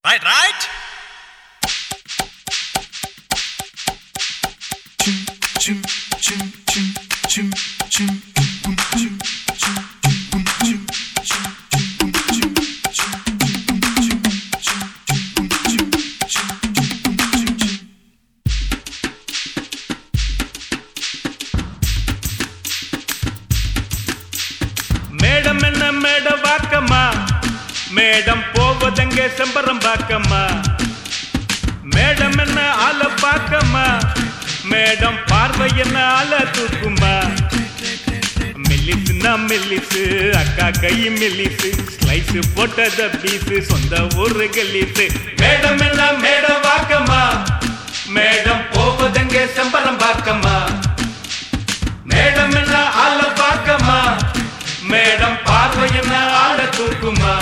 Right, right? Madam என்ன மேட வாக்கம்மா madam போவதங்க செம்பரம் பாக்கம்மா மேடம் என்ன ஆள பாக்கம்மா மேடம் பார்வை என்ன ஆள தூக்குமா மெல்லிசுனா மெல்லிசு அக்கா கை மெல்லிசு ஸ்லைஸ் போட்டத பீசு சொந்த ஊரு கல்லிசு மேடம் என்ன மேட வாக்கம்மா மேடம் போவதங்க செம்பரம் பாக்கம்மா மேடம் என்ன ஆள பாக்கம்மா மேடம் பார்வை என்ன ஆள தூக்குமா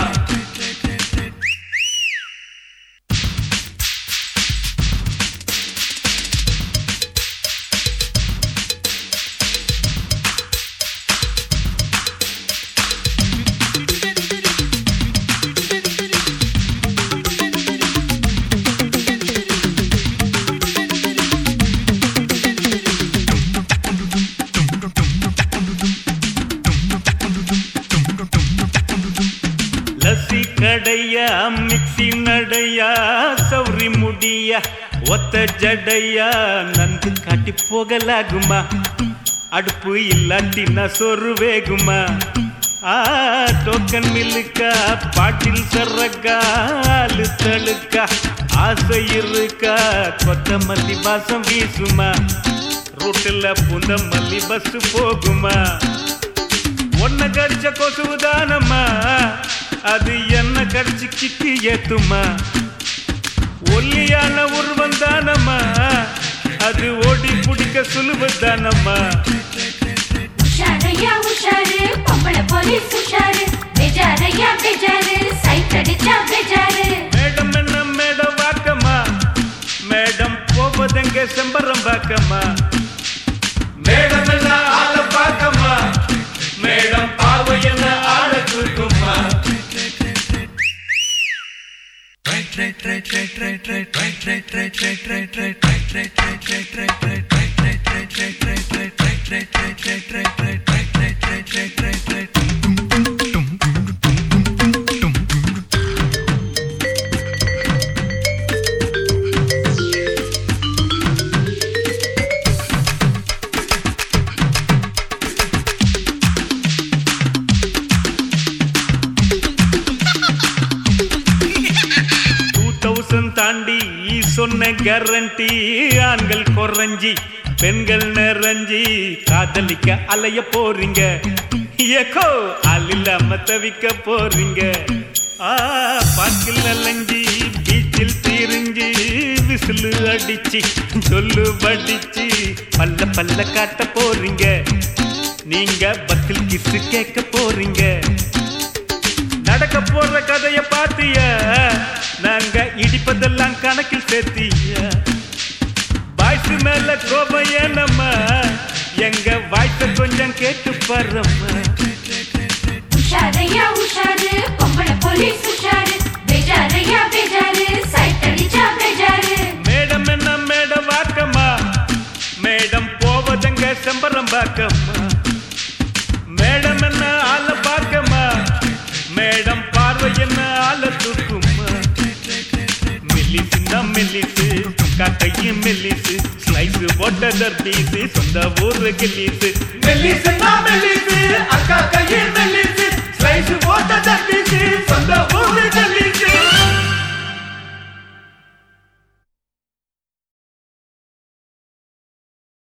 லசி கடையா மிக்சி நடையா சௌரி முடியா ஒத்த ஜடையா நன்கு காட்டி போகலாகுமா அடுப்பு இல்லாட்டினா சொரு வேகுமா ஆ டோக்கன் மில்லுக்கா பாட்டில் சர்றக்கா ஆளு தழுக்கா ஆசை இருக்கா கொத்தமல்லி வாசம் வீசுமா ரோட்டில் புந்த மல்லி பஸ் போகுமா ஒன்ன கடிச்ச கொசுதானம்மா அது என்ன கடிச்சு கிட்டி ஏத்துமா ஒல்லியான உருவம் தானம்மா அது ஓடி பிடிக்க சுலுபதானம்மா உஷாரையா உஷாரு பொம்பளை போலீஸ் உஷாரு பெஜாரையா பெஜாரு சைட் அடிச்சா பெஜாரு மேடம் என்ன மேடம் வாக்கம்மா மேடம் போவதெங்க செம்பரம் பாக்கம்மா மேடம் என்ன ஆள பாக்கம்மா மேடம் பார்வை என்ன ஆள தூக்குமா டூ தௌசண்ட் தாண்டி சொன்ன கேரண்டி ஆண்கள் குறைஞ்சி பெண்கள் நிறைஞ்சி காதலிக்க அலைய போறீங்க ஏக்கோ அல்லாம தவிக்க போறீங்க ஆ பார்க்கில் அலைஞ்சி பீச்சில் தீரிஞ்சி விசிலு அடிச்சு சொல்லு படிச்சு பல்ல பல்ல காட்ட போறீங்க நீங்க பத்தில் கிசு கேட்க போறீங்க நடக்க போற கதைய பாத்திய நாங்க இடிப்பதெல்லாம் கணக்கில் சேர்த்திய வாய்ஸ் மேல கோபம் ஏனம்மா எங்க வாய்ஸ கொஞ்சம் கேட்டு பாரும்மா உஷாரையா உஷாரு பொம்பளை போலீஸ் உஷாரு பெஜாரையா பெஜாரு சைட் அடிச்சா பெஜாரு மேடம் என்ன மேடம் வாக்கம்மா மேடம் போவதங்க செம்பரம் பாக்கம்மா மேடம் என்ன ஆள பாக்கம்மா மேடம் பார்வை என்ன ஆள தூக்குமா மெல்லிசுன்னா மெல்லிசு காக்கையும் மெல்லிசு ஸ்லைஸ் போட்டதர் பீசு சொந்த ஊரு கில்லிசு மெல்லிசுன்னா மெல்லிசு அக்கா